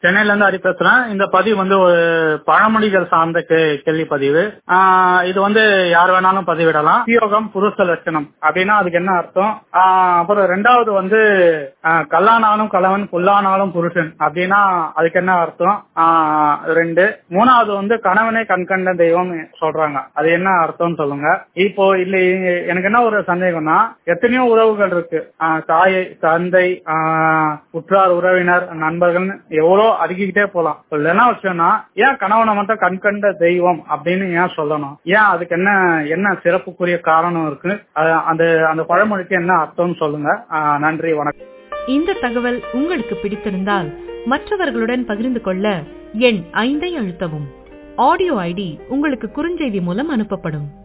சென்னையில இருந்து ஹரி பேசுறேன் இந்த பதிவு வந்து ஒரு பழமொழிகள் சார்ந்த கே- கேள்வி பதிவு ஆஹ் இது வந்து யார் வேணாலும் பதிவிடலாம் உத்தியோகம் புருஷ லட்சணம் அப்படின்னா அதுக்கு என்ன அர்த்தம் ஆஹ் அப்புறம் ரெண்டாவது வந்து ஆஹ் கல்லானாலும் கலவன் புல்லானாலும் புருஷன் அப்படின்னா அதுக்கு என்ன அர்த்தம் ஆஹ் ரெண்டு மூணாவது வந்து கணவனே கண்கண்ட தெய்வம் சொல்றாங்க அது என்ன அர்த்தம்னு சொல்லுங்க இப்போ இல்ல எனக்கு என்ன ஒரு சந்தேகம்னா எத்தனையோ உறவுகள் இருக்கு ஆஹ் தாய் தந்தை ஆஹ் உற்றார் உறவினர் நண்பர்கள் எவ்வளோ அடுக்கிக்கிட்டே போலாம் இதுல என்ன விஷயம்னா ஏன் கணவனை மட்டும் கண்கண்ட தெய்வம் அப்படின்னு ஏன் சொல்லணும் ஏன் அதுக்கு என்ன என்ன சிறப்புக்குரிய காரணம் இருக்கு அது- அந்த அந்த பழமொழிக்கு என்ன அர்த்தம்னு சொல்லுங்க ஆஹ் நன்றி வணக்கம் இந்த தகவல் உங்களுக்கு பிடித்திருந்தால் மற்றவர்களுடன் பகிர்ந்து கொள்ள எண் ஐந்தை அழுத்தவும் ஆடியோ ஐடி உங்களுக்கு குறுஞ்செய்தி மூலம் அனுப்பப்படும்